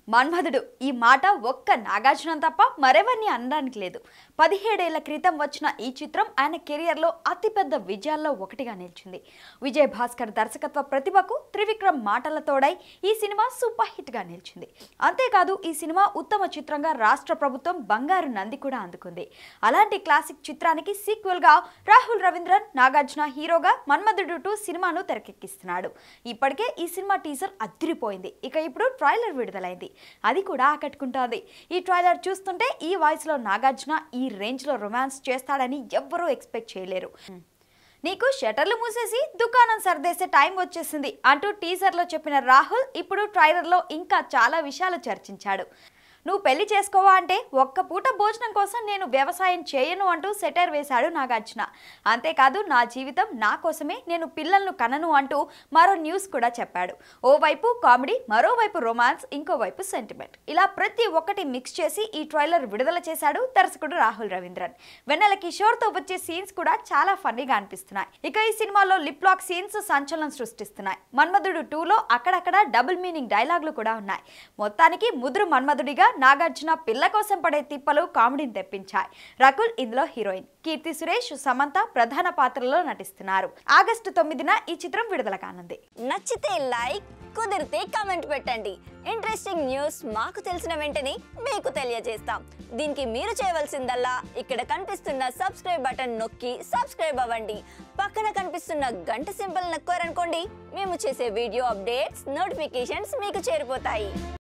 మన్మధుడు ఈ మాట ఒక్క నాగార్జున తప్ప మరెవరిని అనడానికి లేదు పదిహేడేళ్ల క్రితం వచ్చిన ఈ చిత్రం ఆయన కెరియర్లో అతిపెద్ద విజయాల్లో ఒకటిగా నిలిచింది విజయ్ భాస్కర్ దర్శకత్వ ప్రతిభకు త్రివిక్రమ్ మాటల తోడై ఈ సినిమా సూపర్ హిట్గా నిలిచింది అంతేకాదు ఈ సినిమా ఉత్తమ చిత్రంగా రాష్ట్ర ప్రభుత్వం బంగారు నంది కూడా అందుకుంది అలాంటి క్లాసిక్ చిత్రానికి సీక్వెల్గా రాహుల్ రవీంద్రన్ నాగార్జున హీరోగా మన్మధుడు టూ సినిమాను తెరకెక్కిస్తున్నాడు ఇప్పటికే ఈ సినిమా టీజర్ అదిరిపోయింది ఇక ఇప్పుడు ట్రైలర్ విడుదలైంది అది కూడా ఆకట్టుకుంటోంది ఈ ట్రైలర్ చూస్తుంటే ఈ వాయిస్లో నాగార్జున ఈ రేంజ్లో రొమాన్స్ చేస్తాడని ఎవ్వరూ ఎక్స్పెక్ట్ చేయలేరు నీకు షటర్లు మూసేసి దుకాణం సర్దేసే టైం వచ్చేసింది అంటూ టీజర్లో చెప్పిన రాహుల్ ఇప్పుడు ట్రైలర్లో ఇంకా చాలా విషయాలు చర్చించాడు నువ్వు పెళ్లి చేసుకోవా అంటే ఒక్క పూట భోజనం కోసం నేను వ్యవసాయం చేయను అంటూ సెటర్ వేశాడు నాగార్జున అంతేకాదు నా జీవితం నా కోసమే నేను పిల్లలను కనను అంటూ మరో న్యూస్ కూడా చెప్పాడు ఓవైపు కామెడీ మరోవైపు రొమాన్స్ ఇంకోవైపు సెంటిమెంట్ ఇలా ప్రతి ఒక్కటి మిక్స్ చేసి ఈ ట్రైలర్ విడుదల చేశాడు దర్శకుడు రాహుల్ రవీంద్రన్ వెన్నెల కిషోర్తో వచ్చే సీన్స్ కూడా చాలా ఫన్నీగా అనిపిస్తున్నాయి ఇక ఈ సినిమాలో లిప్ లాక్ సీన్స్ సంచలనం సృష్టిస్తున్నాయి మన్మధుడు టూలో అక్కడక్కడ డబుల్ మీనింగ్ డైలాగులు కూడా ఉన్నాయి మొత్తానికి ముదురు మన్మధుడిగా నాగార్జున పిల్ల కోసం పడే తిప్పలు కామెడీని తెప్పించాయి రకుల్ ఇందులో హీరోయిన్ కీర్తి సురేష్ సమంత ప్రధాన పాత్రలో నటిస్తున్నారు ఆగస్టు తొమ్మిదిన ఈ చిత్రం విడుదల కానుంది నచ్చితే లైక్ కుదిరితే కామెంట్ పెట్టండి ఇంట్రెస్టింగ్ న్యూస్ మాకు తెలిసిన వెంటనే మీకు తెలియజేస్తాం దీనికి మీరు చేయవలసిందల్లా ఇక్కడ కనిపిస్తున్న సబ్స్క్రైబ్ బటన్ నొక్కి సబ్స్క్రైబ్ అవ్వండి పక్కన కనిపిస్తున్న గంట సింబల్ నొక్కారనుకోండి మేము చేసే వీడియో అప్డేట్స్ నోటిఫికేషన్స్ మీకు చేరిపోతాయి